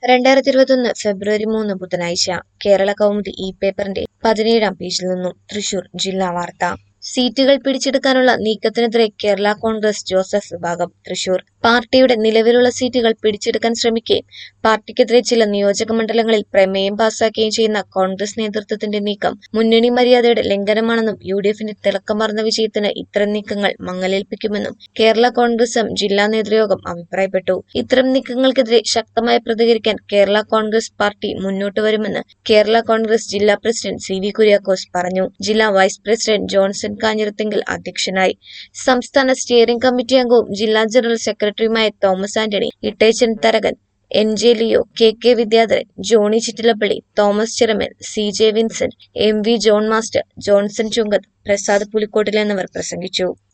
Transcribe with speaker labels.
Speaker 1: രണ്ടായിരത്തി ഇരുപത്തൊന്ന് ഫെബ്രുവരി മൂന്ന് ബുധനാഴ്ച കേരള കൗമുദി ഇ പേപ്പറിന്റെ പതിനേഴാം പേജിൽ നിന്നും തൃശൂർ ജില്ലാ വാർത്ത സീറ്റുകൾ പിടിച്ചെടുക്കാനുള്ള നീക്കത്തിനെതിരെ കേരള കോൺഗ്രസ് ജോസഫ് വിഭാഗം തൃശൂർ പാർട്ടിയുടെ നിലവിലുള്ള സീറ്റുകൾ പിടിച്ചെടുക്കാൻ ശ്രമിക്കുകയും പാർട്ടിക്കെതിരെ ചില നിയോജക മണ്ഡലങ്ങളിൽ പ്രമേയം പാസാക്കുകയും ചെയ്യുന്ന കോൺഗ്രസ് നേതൃത്വത്തിന്റെ നീക്കം മുന്നണി മര്യാദയുടെ ലംഘനമാണെന്നും യു ഡി എഫിന്റെ തിളക്കമാർന്ന വിജയത്തിന് ഇത്തരം നീക്കങ്ങൾ മങ്ങലേൽപ്പിക്കുമെന്നും കേരള കോൺഗ്രസ് എം ജില്ലാ നേതൃയോഗം അഭിപ്രായപ്പെട്ടു ഇത്തരം നീക്കങ്ങൾക്കെതിരെ ശക്തമായി പ്രതികരിക്കാൻ കേരള കോൺഗ്രസ് പാർട്ടി മുന്നോട്ട് വരുമെന്ന് കേരള കോൺഗ്രസ് ജില്ലാ പ്രസിഡന്റ് സി വി കുര്യാക്കോസ് പറഞ്ഞു ജില്ലാ വൈസ് പ്രസിഡന്റ് ജോൺസൺ കാഞ്ഞിരത്തിങ്കൽ അധ്യക്ഷനായി സംസ്ഥാന സ്റ്റിയറിംഗ് കമ്മിറ്റി അംഗവും ജില്ലാ ജനറൽ സെക്രട്ടറിയുമായ Thomas Antony Ittichan Tharakan N J Leo K K Vidyadharan Johnny Chittilappilly Thomas Chiramal C J Vincent M V John master Johnson Chungath Prasad Pulikottil എന്നിവർ പ്രസംഗിച്ചു